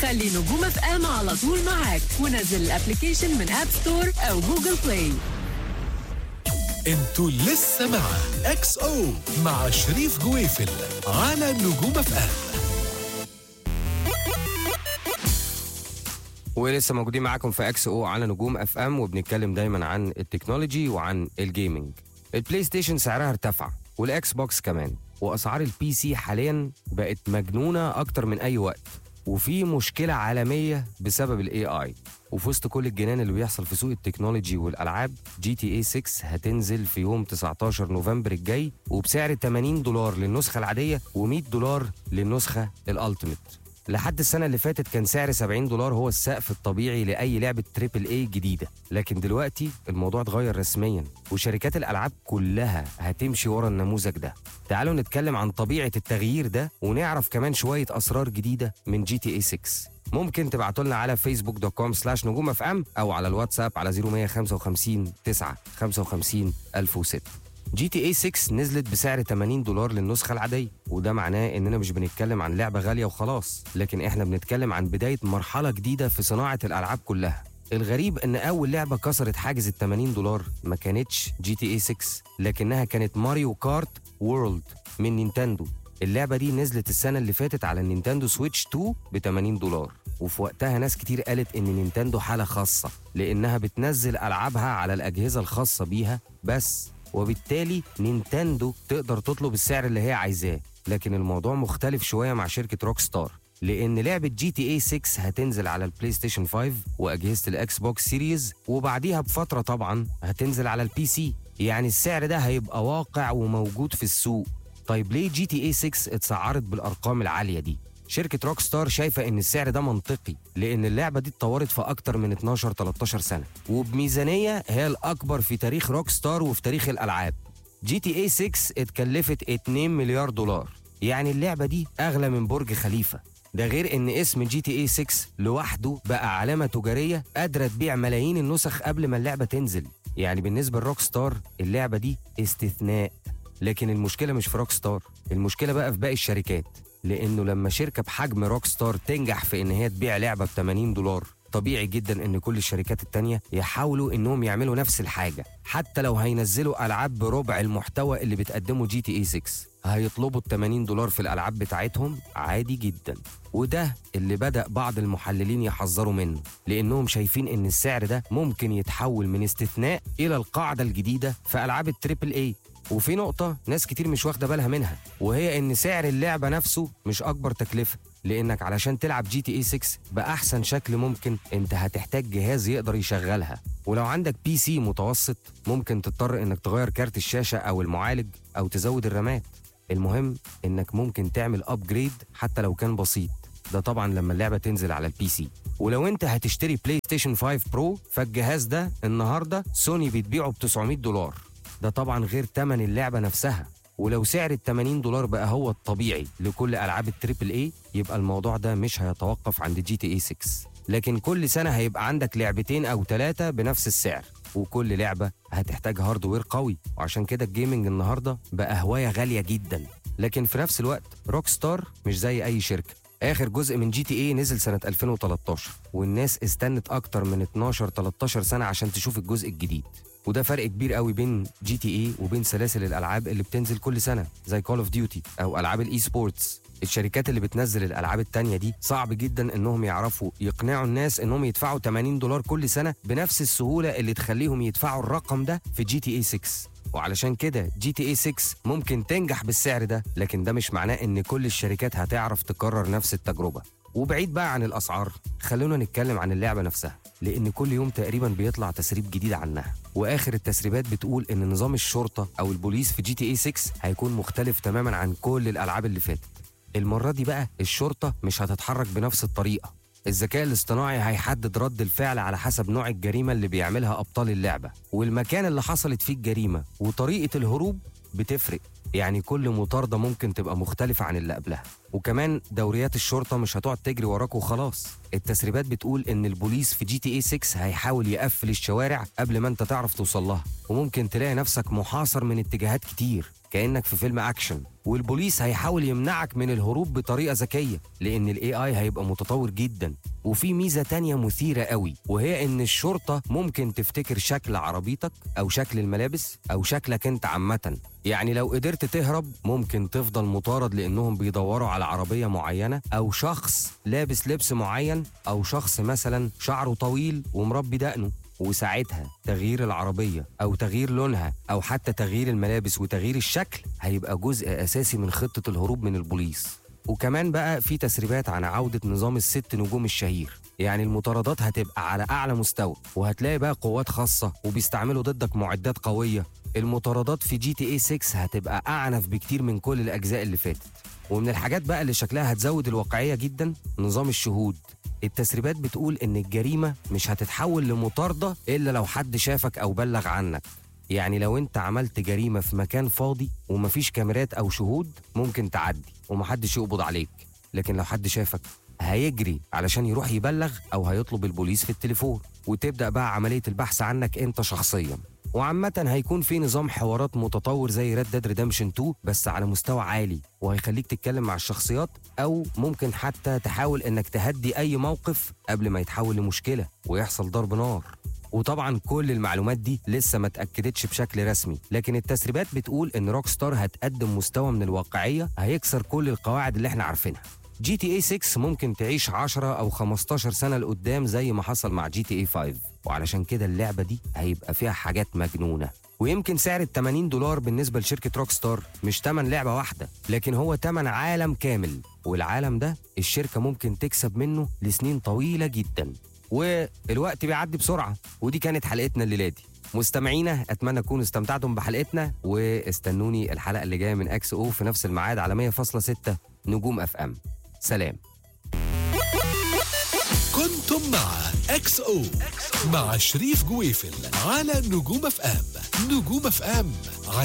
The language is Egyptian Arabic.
خلي نجوم اف ام على طول معاك ونزل الابلكيشن من اب ستور او جوجل بلاي انتوا لسه مع اكس او مع شريف جويفل على نجوم اف ام ولسه موجودين معاكم في اكس او على نجوم اف ام وبنتكلم دايما عن التكنولوجي وعن الجيمنج البلاي ستيشن سعرها ارتفع والاكس بوكس كمان واسعار البي سي حاليا بقت مجنونه اكتر من اي وقت وفي مشكله عالميه بسبب الاي اي وفي وسط كل الجنان اللي بيحصل في سوق التكنولوجي والالعاب جي تي اي 6 هتنزل في يوم 19 نوفمبر الجاي وبسعر 80 دولار للنسخه العاديه و100 دولار للنسخه الالتيميت لحد السنة اللي فاتت كان سعر 70 دولار هو السقف الطبيعي لأي لعبة تريبل اي جديدة لكن دلوقتي الموضوع اتغير رسميا وشركات الألعاب كلها هتمشي ورا النموذج ده تعالوا نتكلم عن طبيعة التغيير ده ونعرف كمان شوية أسرار جديدة من جي تي اي 6 ممكن تبعتوا لنا على فيسبوك دوت كوم سلاش نجوم اف ام او على الواتساب على 0155 9 55 1006 جي تي اي 6 نزلت بسعر 80 دولار للنسخة العادية وده معناه اننا مش بنتكلم عن لعبة غالية وخلاص لكن احنا بنتكلم عن بداية مرحلة جديدة في صناعة الألعاب كلها الغريب ان اول لعبة كسرت حاجز ال 80 دولار ما كانتش جي تي اي 6 لكنها كانت ماريو كارت وورلد من نينتندو اللعبة دي نزلت السنة اللي فاتت على النينتندو سويتش 2 ب 80 دولار وفي وقتها ناس كتير قالت ان نينتندو حالة خاصة لانها بتنزل العابها على الاجهزة الخاصة بيها بس وبالتالي نينتندو تقدر تطلب السعر اللي هي عايزاه لكن الموضوع مختلف شويه مع شركه روك ستار لان لعبه جي تي اي 6 هتنزل على البلاي ستيشن 5 واجهزه الاكس بوكس سيريز وبعديها بفتره طبعا هتنزل على البي سي يعني السعر ده هيبقى واقع وموجود في السوق طيب ليه جي تي اي 6 اتسعرت بالارقام العاليه دي شركة روك ستار شايفة إن السعر ده منطقي لأن اللعبة دي اتطورت في أكتر من 12 13 سنة وبميزانية هي الأكبر في تاريخ روك ستار وفي تاريخ الألعاب جي تي اي 6 اتكلفت 2 مليار دولار يعني اللعبة دي أغلى من برج خليفة ده غير ان اسم جي تي اي 6 لوحده بقى علامة تجارية قادرة تبيع ملايين النسخ قبل ما اللعبة تنزل يعني بالنسبة لروك ستار اللعبة دي استثناء لكن المشكلة مش في روك ستار المشكلة بقى في باقي الشركات لانه لما شركه بحجم روك ستار تنجح في ان هي تبيع لعبه ب 80 دولار طبيعي جدا ان كل الشركات التانية يحاولوا انهم يعملوا نفس الحاجة حتى لو هينزلوا العاب بربع المحتوى اللي بتقدمه جي تي اي 6 هيطلبوا ال 80 دولار في الالعاب بتاعتهم عادي جدا وده اللي بدأ بعض المحللين يحذروا منه لانهم شايفين ان السعر ده ممكن يتحول من استثناء الى القاعدة الجديدة في العاب التريبل اي وفي نقطة ناس كتير مش واخدة بالها منها وهي إن سعر اللعبة نفسه مش أكبر تكلفة لأنك علشان تلعب جي تي اي 6 بأحسن شكل ممكن أنت هتحتاج جهاز يقدر يشغلها ولو عندك بي سي متوسط ممكن تضطر إنك تغير كارت الشاشة أو المعالج أو تزود الرامات المهم إنك ممكن تعمل أبجريد حتى لو كان بسيط ده طبعا لما اللعبة تنزل على البي سي ولو انت هتشتري بلاي ستيشن 5 برو فالجهاز ده النهارده سوني بتبيعه ب 900 دولار ده طبعا غير تمن اللعبة نفسها ولو سعر ال 80 دولار بقى هو الطبيعي لكل العاب التريبل اي يبقى الموضوع ده مش هيتوقف عند جي تي اي 6 لكن كل سنة هيبقى عندك لعبتين او ثلاثة بنفس السعر وكل لعبة هتحتاج هاردوير قوي وعشان كده الجيمنج النهاردة بقى هواية غالية جدا لكن في نفس الوقت روك ستار مش زي اي شركة اخر جزء من جي تي اي نزل سنة 2013 والناس استنت اكتر من 12 13 سنة عشان تشوف الجزء الجديد وده فرق كبير قوي بين جي تي اي وبين سلاسل الالعاب اللي بتنزل كل سنه زي كول اوف ديوتي او العاب الاي سبورتس الشركات اللي بتنزل الالعاب التانية دي صعب جدا انهم يعرفوا يقنعوا الناس انهم يدفعوا 80 دولار كل سنه بنفس السهوله اللي تخليهم يدفعوا الرقم ده في جي تي اي 6 وعلشان كده جي تي اي 6 ممكن تنجح بالسعر ده لكن ده مش معناه ان كل الشركات هتعرف تكرر نفس التجربه وبعيد بقى عن الاسعار خلونا نتكلم عن اللعبه نفسها لان كل يوم تقريبا بيطلع تسريب جديد عنها واخر التسريبات بتقول ان نظام الشرطه او البوليس في جي تي اي 6 هيكون مختلف تماما عن كل الالعاب اللي فاتت المره دي بقى الشرطه مش هتتحرك بنفس الطريقه الذكاء الاصطناعي هيحدد رد الفعل على حسب نوع الجريمه اللي بيعملها ابطال اللعبه والمكان اللي حصلت فيه الجريمه وطريقه الهروب بتفرق يعني كل مطاردة ممكن تبقى مختلفة عن اللي قبلها وكمان دوريات الشرطة مش هتقعد تجري وراك وخلاص التسريبات بتقول ان البوليس في جي تي اي 6 هيحاول يقفل الشوارع قبل ما انت تعرف توصل لها وممكن تلاقي نفسك محاصر من اتجاهات كتير كانك في فيلم اكشن والبوليس هيحاول يمنعك من الهروب بطريقه ذكيه لان الاي اي هيبقى متطور جدا وفي ميزه تانية مثيره قوي وهي ان الشرطه ممكن تفتكر شكل عربيتك او شكل الملابس او شكلك انت عامه يعني لو قدرت تهرب ممكن تفضل مطارد لانهم بيدوروا على عربيه معينه او شخص لابس لبس معين او شخص مثلا شعره طويل ومربي دقنه وساعتها تغيير العربية أو تغيير لونها أو حتى تغيير الملابس وتغيير الشكل هيبقى جزء أساسي من خطة الهروب من البوليس وكمان بقى في تسريبات عن عودة نظام الست نجوم الشهير يعني المطاردات هتبقى على أعلى مستوى وهتلاقي بقى قوات خاصة وبيستعملوا ضدك معدات قوية المطاردات في جي تي اي 6 هتبقى أعنف بكتير من كل الأجزاء اللي فاتت ومن الحاجات بقى اللي شكلها هتزود الواقعية جدا نظام الشهود التسريبات بتقول ان الجريمه مش هتتحول لمطارده الا لو حد شافك او بلغ عنك يعني لو انت عملت جريمه في مكان فاضي ومفيش كاميرات او شهود ممكن تعدي ومحدش يقبض عليك لكن لو حد شافك هيجري علشان يروح يبلغ او هيطلب البوليس في التليفون وتبدا بقى عمليه البحث عنك انت شخصيا وعامة هيكون في نظام حوارات متطور زي ريد ديد ريدمشن 2 بس على مستوى عالي وهيخليك تتكلم مع الشخصيات او ممكن حتى تحاول انك تهدي اي موقف قبل ما يتحول لمشكلة ويحصل ضرب نار وطبعا كل المعلومات دي لسه ما اتاكدتش بشكل رسمي لكن التسريبات بتقول ان روك ستار هتقدم مستوى من الواقعيه هيكسر كل القواعد اللي احنا عارفينها جي تي اي 6 ممكن تعيش 10 او 15 سنه لقدام زي ما حصل مع جي تي اي 5 وعلشان كده اللعبه دي هيبقى فيها حاجات مجنونه ويمكن سعر ال 80 دولار بالنسبه لشركه روك ستار مش تمن لعبه واحده لكن هو تمن عالم كامل والعالم ده الشركه ممكن تكسب منه لسنين طويله جدا والوقت بيعدي بسرعه ودي كانت حلقتنا الليله دي مستمعينا اتمنى تكونوا استمتعتم بحلقتنا واستنوني الحلقه اللي جايه من اكس او في نفس الميعاد على 100.6 نجوم اف ام سلام كنتم مع اكس او مع شريف جويفل على نجوم اف ام نجوم اف ام